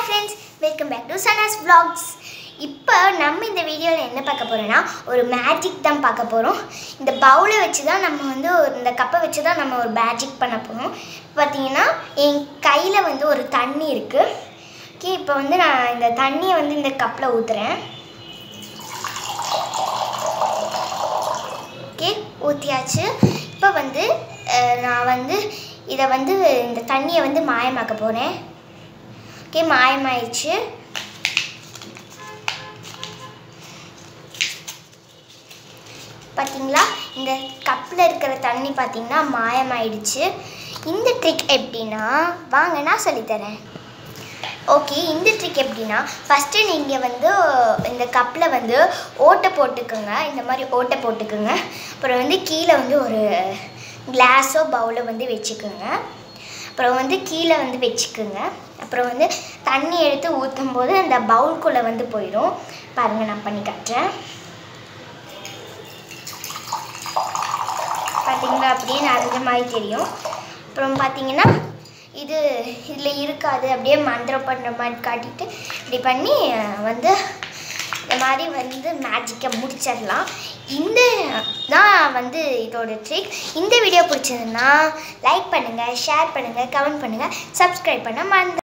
friends welcome back to Sanas vlogs இப்போ நம்ம இந்த வீடியோவில் என்ன பார்க்க போகிறோன்னா ஒரு மேஜிக் தான் பார்க்க போகிறோம் இந்த பவுலை வச்சு தான் நம்ம வந்து ஒரு இந்த கப்பை வச்சு தான் நம்ம ஒரு மேஜிக் பண்ண போகிறோம் பார்த்தீங்கன்னா என் கையில் வந்து ஒரு தண்ணி இருக்குது ஓகே இப்போ வந்து நான் இந்த தண்ணியை வந்து இந்த கப்பில் ஊற்றுறேன் ஓகே ஊற்றியாச்சு இப்போ வந்து அஹ், நான் வந்து இதை வந்து இந்த தண்ணியை வந்து மாயமாக்க போகிறேன் ஓகே மாயமாயிடுச்சு பார்த்தீங்களா இந்த கப்பில் இருக்கிற தண்ணி பார்த்தீங்கன்னா மாயமாயிடுச்சு இந்த ட்ரிக் எப்படின்னா வாங்க நான் சொல்லித்தரேன் ஓகே இந்த ட்ரிக் எப்படின்னா ஃபஸ்ட்டு நீங்கள் வந்து இந்த கப்பில் வந்து ஓட்டை போட்டுக்குங்க இந்த மாதிரி ஓட்டை போட்டுக்குங்க அப்புறம் வந்து கீழே வந்து ஒரு கிளாஸோ பவுலோ வந்து வச்சுக்குங்க அப்புறம் வந்து கீழே வந்து வச்சுக்குங்க அப்புறம் வந்து தண்ணி எடுத்து ஊற்றும் போது அந்த பவுல்குள்ளே வந்து போயிடும் பாருங்கள் நான் பண்ணி காட்டுறேன் பார்த்தீங்களா அப்படியே நிறைஞ்ச மாதிரி தெரியும் அப்புறம் பார்த்தீங்கன்னா இது இதில் இருக்காது அப்படியே மந்திரம் பண்ணுற மாதிரி காட்டிட்டு இப்படி பண்ணி அஹ், வந்து இந்த மாதிரி வந்து மேஜிக்கை முடிச்சிடலாம் இந்த தான் வந்து இதோட ட்ரிக் இந்த வீடியோ பிடிச்சதுன்னா லைக் பண்ணுங்கள் ஷேர் பண்ணுங்கள் கமெண்ட் பண்ணுங்கள் சப்ஸ்கிரைப் பண்ண மறந்து